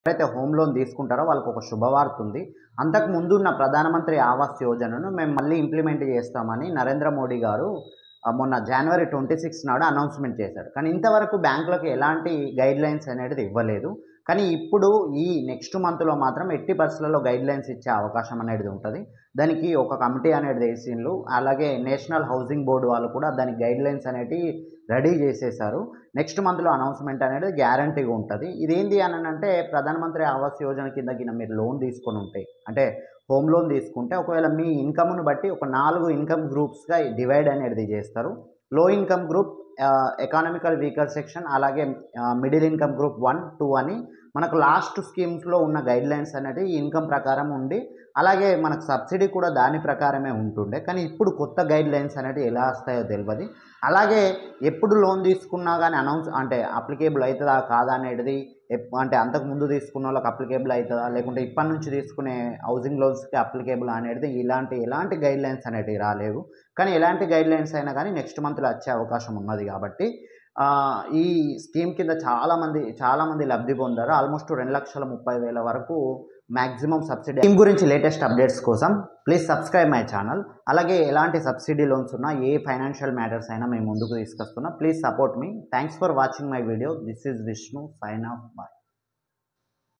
ఎవరైతే home loan తీసుకుంటారో వాళ్ళకు ఒక శుభవార్త ఉంది అంతకు ముందు ఉన్న ప్రధానమంత్రి ఆవాస్ యోజనను మేము మళ్ళీ ఇంప్లిమెంట్ చేస్తామని నరేంద్ర మోడీ గారు ఆ, మొన్న జనవరి ట్వంటీ సిక్స్ నాడు అనౌన్స్మెంట్ చేశాడు కానీ ఇంతవరకు బ్యాంకులకు ఎలాంటి గైడ్ లైన్స్ అనేది ఇవ్వలేదు కానీ ఇప్పుడు ఈ నెక్స్ట్ మంత్లో మాత్రం ఎట్టి పరిస్థితులలో గైడ్ లైన్స్ ఇచ్చే అవకాశం అనేది ఉంటుంది దానికి ఒక కమిటీ అనేది వేసిండ్రు అలాగే నేషనల్ హౌసింగ్ బోర్డు వాళ్ళు కూడా దానికి గైడ్ లైన్స్ అనేటివి రెడీ చేసేసారు నెక్స్ట్ మంత్లో అనౌన్స్మెంట్ అనేది గ్యారంటీగా ఉంటుంది ఇదేంటి అని అంటే ప్రధానమంత్రి ఆవాస్ యోజన కింద కింద మీరు లోన్ తీసుకొని ఉంటే అంటే హోమ్ లోన్ తీసుకుంటే ఒకవేళ మీ ఇన్కమ్ను బట్టి ఒక నాలుగు ఇన్కమ్ గ్రూప్స్గా డివైడ్ అనేది చేస్తారు లో income group economical weaker section అలాగే middle income group one two అని మనకు లాస్ట్ స్కీమ్స్లో ఉన్న గైడ్ లైన్స్ అనేది ఇన్కమ్ ప్రకారం ఉండి అలాగే మనకు సబ్సిడీ కూడా దాని ప్రకారమే ఉంటుండే కానీ ఇప్పుడు కొత్త గైడ్ లైన్స్ అనేవి ఎలా వస్తాయో తెలియదు అలాగే ఎప్పుడు లోన్ తీసుకున్నా కానీ అనౌన్స్ అంటే అప్లికేబుల్ అవుతుందా కాదా అనేది ఎప్- అంటే అంతకు ముందు తీసుకున్న వాళ్ళకి అప్లికేబుల్ అవుతుందా లేకుంటే ఇప్పటి నుంచి తీసుకునే హౌసింగ్ లోన్స్కి అప్లికేబుల్ అనేది ఇలాంటి ఎలాంటి గైడ్ లైన్స్ అనేటివి రాలేవు కానీ ఎలాంటి గైడ్ లైన్స్ అయినా కానీ నెక్స్ట్ మంత్లో వచ్చే అవకాశం ఉన్నది కాబట్టి ఆ, ఈ స్కీమ్ కింద చాలామంది చాలామంది లబ్ధి పొందారు ఆల్మోస్ట్ రెండు లక్షల ముప్పై వేల వరకు మ్యాక్సిమం సబ్సిడీ స్కీమ్ గురించి లేటెస్ట్ అప్డేట్స్ కోసం ప్లీజ్ సబ్స్క్రైబ్ మై ఛానల్ అలాగే ఎలాంటి సబ్సిడీ లోన్స్ ఉన్నా ఏ ఫైనాన్షియల్ మ్యాటర్స్ అయినా మేము ముందుకు తీసుకొస్తున్నా ప్లీజ్ సపోర్ట్ మీ thanks for watching my video this is Vishnu sign off bye